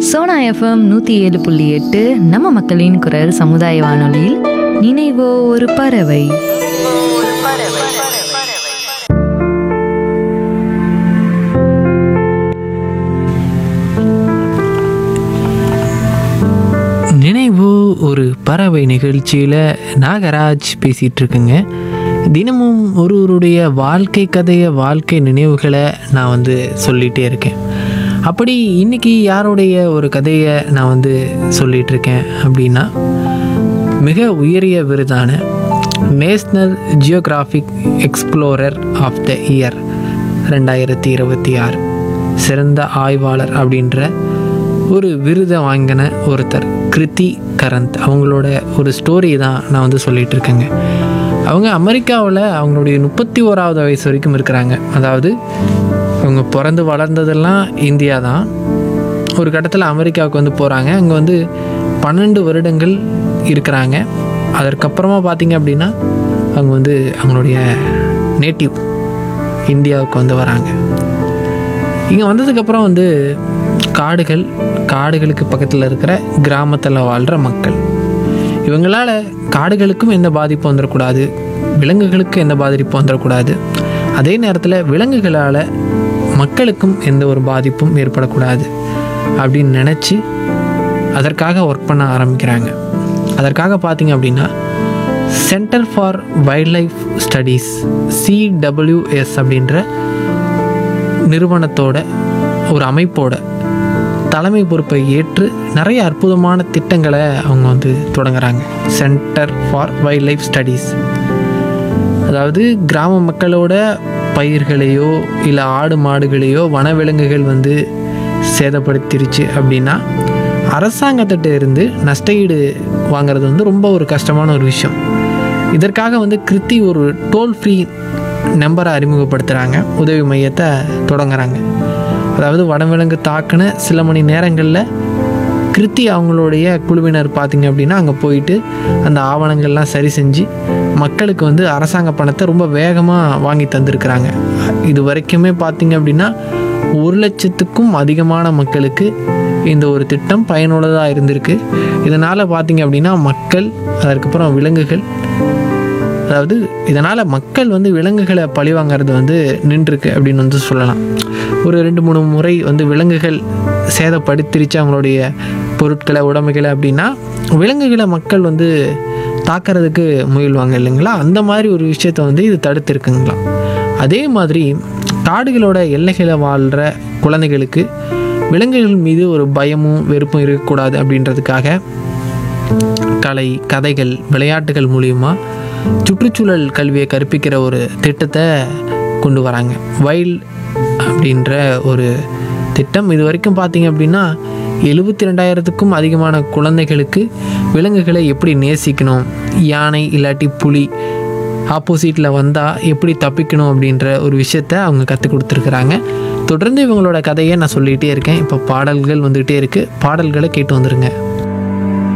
Sona FM நூற்றி ஏழு புள்ளி எட்டு நம்ம மக்களின் குரல் சமுதாய வானொலியில் நினைவோ ஒரு பறவை நினைவு ஒரு பறவை நிகழ்ச்சியில் நாகராஜ் பேசிகிட்டு இருக்குங்க தினமும் ஒருவருடைய வாழ்க்கை கதையை வாழ்க்கை நினைவுகளை நான் வந்து சொல்லிகிட்டே இருக்கேன் அப்படி இன்னைக்கு யாருடைய ஒரு கதையை நான் வந்து சொல்லிகிட்டு இருக்கேன் அப்படின்னா மிக உயரிய விருதான National Geographic explorer of the year ரெண்டாயிரத்தி இருபத்தி ஆறு சிறந்த ஆய்வாளர் அப்படின்ற ஒரு விருதை வாங்கின ஒருத்தர் கிருத்தி கரந்த் அவங்களோட ஒரு ஸ்டோரி தான் நான் வந்து சொல்லிகிட்டு இருக்கேங்க அவங்க அமெரிக்காவில் அவங்களுடைய முப்பத்தி ஓராவது வயசு வரைக்கும் இருக்கிறாங்க அதாவது அவங்க பிறந்து வளர்ந்ததெல்லாம் இந்தியா தான் ஒரு கட்டத்தில் அமெரிக்காவுக்கு வந்து போகிறாங்க அங்கே வந்து பன்னெண்டு வருடங்கள் இருக்கிறாங்க அதற்கப்புறமா பார்த்தீங்க அப்படின்னா அவங்க வந்து அவங்களுடைய நேட்டிவ் இந்தியாவுக்கு வந்து வராங்க இங்கே வந்ததுக்கப்புறம் வந்து காடுகள் காடுகளுக்கு பக்கத்தில் இருக்கிற கிராமத்தில் வாழ்கிற மக்கள் இவங்களால் காடுகளுக்கும் எந்த பாதிப்பும் வந்துடக்கூடாது விலங்குகளுக்கு எந்த பாதிப்பும் வந்துடக்கூடாது அதே நேரத்தில் விலங்குகளால் மக்களுக்கும் எந்த ஒரு பாதிப்பும் ஏற்படக்கூடாது அப்படின்னு நினச்சி அதற்காக ஒர்க் பண்ண ஆரம்பிக்கிறாங்க அதற்காக பார்த்தீங்க அப்படின்னா Centre for Wildlife Studies CWS அப்படின்ற நிறுவனத்தோட ஒரு அமைப்போட தலைமை பொறுப்பை ஏற்று நிறைய அற்புதமான திட்டங்களை அவங்க வந்து தொடங்குறாங்க Centre for Wildlife Studies அதாவது கிராம மக்களோட பயிர்களையோ இல்லை ஆடு மாடுகளையோ வனவிலங்குகள் வந்து சேதப்படுத்திருச்சு அப்படின்னா அரசாங்கத்திட்ட இருந்து நஷ்டஈடு வாங்குறது வந்து ரொம்ப ஒரு கஷ்டமான ஒரு விஷயம் இதற்காக வந்து கிருத்தி ஒரு டோல் ஃப்ரீ நம்பரை அறிமுகப்படுத்துகிறாங்க உதவி மையத்தை தொடங்குறாங்க அதாவது வனவிலங்கு தாக்கின சில மணி நேரங்களில் கிருத்தி அவங்களுடைய குழுவினர் பார்த்திங்க அப்படின்னா அங்கே போயிட்டு அந்த ஆவணங்கள்லாம் சரி செஞ்சு மக்களுக்கு வந்து அரசாங்க பணத்தை ரொம்ப வேகமாக வாங்கி தந்திருக்கிறாங்க இது வரைக்குமே பார்த்திங்க அப்படின்னா ஒரு லட்சத்துக்கும் அதிகமான மக்களுக்கு இந்த ஒரு திட்டம் பயனுள்ளதாக இருந்திருக்கு இதனால் பார்த்திங்க அப்படின்னா மக்கள் அதற்கப்புறம் விலங்குகள் அதாவது இதனால் மக்கள் வந்து விலங்குகளை பழி வாங்கிறது வந்து நின்றுருக்கு அப்படின்னு வந்து சொல்லலாம் ஒரு ரெண்டு மூணு முறை வந்து விலங்குகள் சேதப்படுத்திருச்சு அவங்களுடைய பொருட்களை உடமைகளை அப்படின்னா விலங்குகளை மக்கள் வந்து தாக்கிறதுக்கு முயல்வாங்க இல்லைங்களா அந்த மாதிரி ஒரு விஷயத்தை வந்து இது தடுத்திருக்குங்களாம் அதே மாதிரி காடுகளோட எல்லைகளை வாழ்கிற குழந்தைகளுக்கு விலங்குகள் மீது ஒரு பயமும் வெறுப்பும் இருக்கக்கூடாது அப்படின்றதுக்காக கலை கதைகள் விளையாட்டுகள் மூலிமா சுற்றுச்சூழல் கல்வியை கற்பிக்கிற ஒரு திட்டத்தை கொண்டு வராங்க வைல்ட் அப்படின்ற ஒரு திட்டம் இது வரைக்கும் பார்த்தீங்க அப்படின்னா எழுபத்தி ரெண்டாயிரத்துக்கும் அதிகமான குழந்தைகளுக்கு விலங்குகளை எப்படி நேசிக்கணும் யானை இல்லாட்டி புலி ஆப்போசிட்டில் வந்தால் எப்படி தப்பிக்கணும் அப்படின்ற ஒரு விஷயத்த அவங்க கற்றுக் கொடுத்துருக்குறாங்க தொடர்ந்து இவங்களோட கதையை நான் சொல்லிகிட்டே இருக்கேன் இப்போ பாடல்கள் வந்துகிட்டே இருக்குது பாடல்களை கேட்டு வந்துருங்க